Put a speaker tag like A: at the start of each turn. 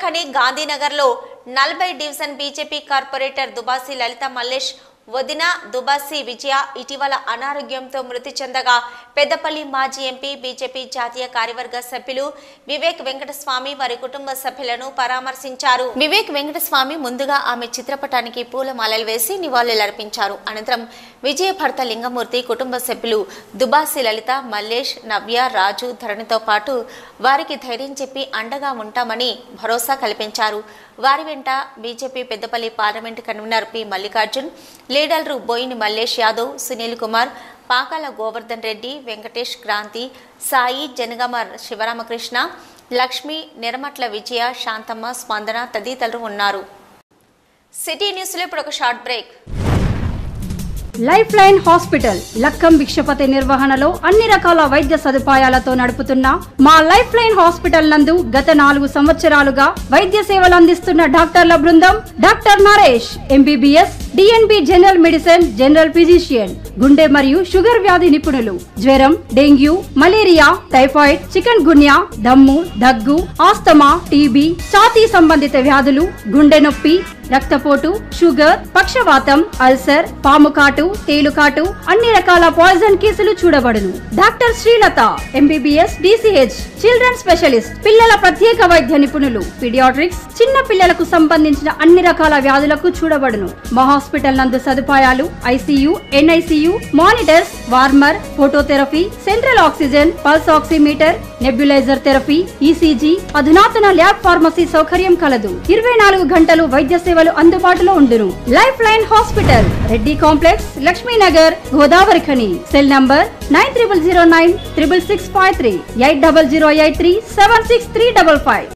A: ఖని గాంధీనగర్లో నలభై division BJP corporator Dubasi Lalitha Mallesh వదిన దుబాసి విజయ ఇటీవల అనారోగ్యంతో మృతి చెందగా పెద్దపల్లి మాజీ ఎంపీ బీజేపీ జాతీయ కార్యవర్గ సభ్యులు వివేక్ వెంకటస్వామి వారి కుటుంబ సభ్యులను పరామర్శించారు వివేక్ వెంకటస్వామి ముందుగా ఆమె చిత్రపటానికి పూలమాలలు వేసి నివాళులర్పించారు అనంతరం విజయ భర్త లింగమూర్తి కుటుంబ సభ్యులు దుబాసి లలిత మల్లేష్ నవ్య రాజు ధరణితో పాటు వారికి ధైర్యం చెప్పి అండగా ఉంటామని భరోసా కల్పించారు వారి వెంట BJP Peddapalli parliament convenor P Mallikarjun లీడర్లు బోయిని మల్లేష్ యాదవ్ సునీల్ కుమార్ పాకాల గోవర్ధన్ రెడ్డి వెంకటేష్ క్రాంతి సాయి జనగామ శివరామకృష్ణ లక్ష్మి నిరమట్ల విజయ శాంతమ్మ స్పందన తదితరులు ఉన్నారు సిటీ న్యూస్లో ఇప్పుడు ఒక short break
B: life line hospital Lakkam Bhikshapathi నిర్వహణలో అన్ని రకాల వైద్య సదుపాయాలతో నడుపుతున్న మా లైఫ్ లైన్ హాస్పిటల్ నందు గత నాలుగు సంవత్సరాలుగా వైద్య సేవలు అందిస్తున్న డాక్టర్ల బృందం doctor Naresh MBBS DNB general medicine general physician గుండె మరియు షుగర్ వ్యాధి నిపుణులు జ్వరం dengue malaria typhoid chikungunya దమ్ము దగ్గు ఆస్తమా టీబీ ఛాతీ సంబంధిత వ్యాధులు గుండె నొప్పి రక్తపోటు షుగర్ పక్షవాతం అల్సర్ పాము కాటు తేలుకాటు అన్ని రకాల పాయిజన్ కేసులు చూడబడును doctor Srilatha MBBS DCH children specialist పిల్లల ప్రత్యేక వైద్య నిపుణులు పీడియాట్రిక్స్ చిన్న పిల్లలకు సంబంధించిన అన్ని రకాల వ్యాధులకు చూడబడును మా హాస్పిటల్ నందు సదుపాయాలు ICU NICU monitors warmer phototherapy central oxygen pulse oximeter nebuliser therapy ECG అధునాతన ల్యాబ్ ఫార్మసీ సౌకర్యం కలదు ఇరవై నాలుగు గంటలు వైద్య సేవలు అందుబాటులో ఉండును life line hospital Reddy complex Laxminagar Godavari Khani cell number nine triple zero nine triple six five three eight double zero eight three seven six three double five